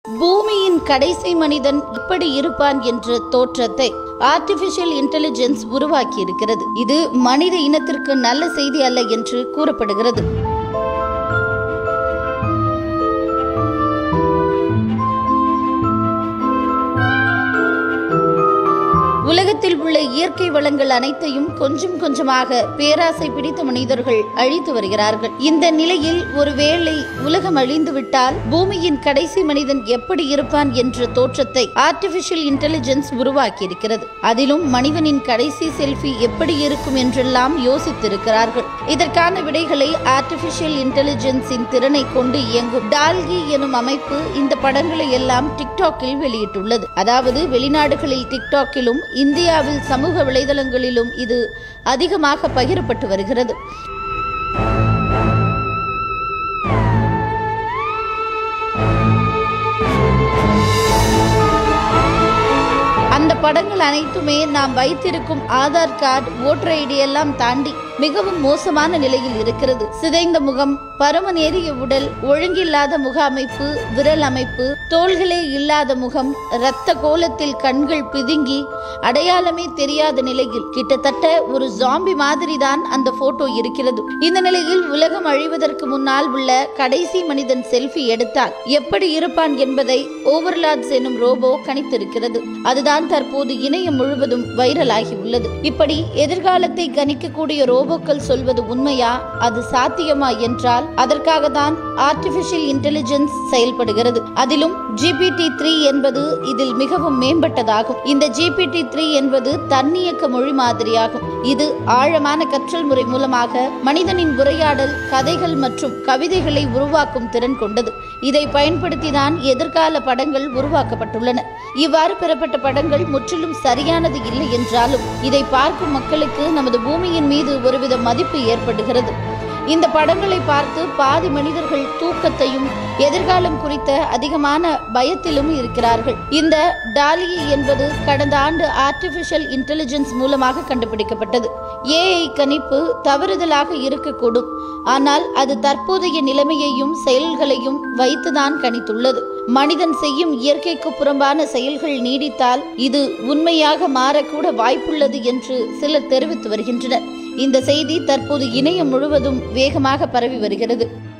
பூமியின் கடைசி மனிதன் இப்படி இருப்பான் என்ற தோற்றத்தை ஆர்டிபிஷியல் இன்டெலிஜென்ஸ் உருவாக்கி இருக்கிறது இது மனித இனத்திற்கு நல்ல செய்தி அல்ல என்று கூறப்படுகிறது உலகத்தில் உள்ள இயற்கை வளங்கள் அனைத்தையும் கொஞ்சம் கொஞ்சமாக பேராசை பிடித்த மனிதர்கள் அழித்து வருகிறார்கள் இந்த நிலையில் ஒருவேளை உலகம் அழிந்துவிட்டால் பூமியின் கடைசி மனிதன் எப்படி இருப்பான் என்ற தோற்றத்தை ஆர்டிபிஷியல் இன்டெலிஜென்ஸ் உருவாக்கி இருக்கிறது அதிலும் மனிதனின் கடைசி செல்ஃபி எப்படி இருக்கும் என்றெல்லாம் யோசித்திருக்கிறார்கள் இதற்கான விடைகளை ஆர்டிபிஷியல் இன்டெலிஜென்ஸின் திறனை கொண்டு இயங்கும் டால்கி எனும் அமைப்பு இந்த படங்களை எல்லாம் டிக்டாக்கில் வெளியிட்டுள்ளது அதாவது வெளிநாடுகளில் டிக்டாக்கிலும் இந்தியாவில் சமூக வலைதளங்களிலும் இது அதிகமாக பகிரப்பட்டு வருகிறது அந்த படங்கள் அனைத்துமே நாம் வைத்திருக்கும் ஆதார் கார்டு ஓட்டர் ஐடி எல்லாம் தாண்டி மிகவும் மோசமான நிலையில் இருக்கிறது சிதைந்த முகம் பருமநேறிய உடல் ஒழுங்கில்லாத முக அமைப்பு விரல் அமைப்பு தோள்களே இல்லாத முகம் இரத்த கோலத்தில் கண்கள் பிதுங்கி அடையாளமே தெரியாத நிலையில் கிட்டத்தட்ட ஒரு ஜாம்பி மாதிரி தான் அந்த போட்டோ இருக்கிறது இந்த நிலையில் உலகம் அழிவதற்கு முன்னால் உள்ள கடைசி மனிதன் செல்ஃபி எடுத்தால் எப்படி இருப்பான் என்பதை ஓவர்லாட்ஸ் எனும் ரோபோ கணித்திருக்கிறது அதுதான் தற்போது இணையம் முழுவதும் வைரலாகி உள்ளது இப்படி எதிர்காலத்தை கணிக்கக்கூடிய ரோபோக்கள் சொல்வது உண்மையா அது சாத்தியமா என்றால் அதற்காக தான் ஆர்டிபிஷியல் இன்டெலிஜென்ஸ் செயல்படுகிறது அதிலும் ஜிபிடி த்ரீ என்பது இதில் மிகவும் மேம்பட்டதாகும் இந்த ஜிபிடி த்ரீ என்பது தன்னியக்க மொழி மாதிரியாகும் இது ஆழமான கற்றல் முறை மூலமாக மனிதனின் உரையாடல் கதைகள் மற்றும் கவிதைகளை உருவாக்கும் திறன் கொண்டது இதை பயன்படுத்திதான் எதிர்கால படங்கள் உருவாக்கப்பட்டுள்ளன இவ்வாறு பெறப்பட்ட படங்கள் முற்றிலும் சரியானது இல்லை என்றாலும் இதை பார்க்கும் மக்களுக்கு நமது பூமியின் மீது ஒருவித மதிப்பு ஏற்படுகிறது இந்த படங்களை பார்த்து பாதி மனிதர்கள் தூக்கத்தையும் எதிர்காலம் குறித்த அதிகமான பயத்திலும் இருக்கிறார்கள் இந்த டாலி என்பது கடந்த ஆண்டு ஆர்டிபிஷியல் இன்டெலிஜென்ஸ் மூலமாக கண்டுபிடிக்கப்பட்டது ஏஐ கணிப்பு தவறுதலாக இருக்கக்கூடும் ஆனால் அது தற்போதைய நிலைமையையும் செயல்களையும் வைத்துதான் கணித்துள்ளது மனிதன் செய்யும் இயற்கைக்கு புறம்பான செயல்கள் நீடித்தால் இது உண்மையாக மாறக்கூட வாய்ப்புள்ளது என்று சிலர் தெரிவித்து வருகின்றனர் இந்த செய்தி தற்போது இணையம் முழுவதும் வேகமாக பரவி வருகிறது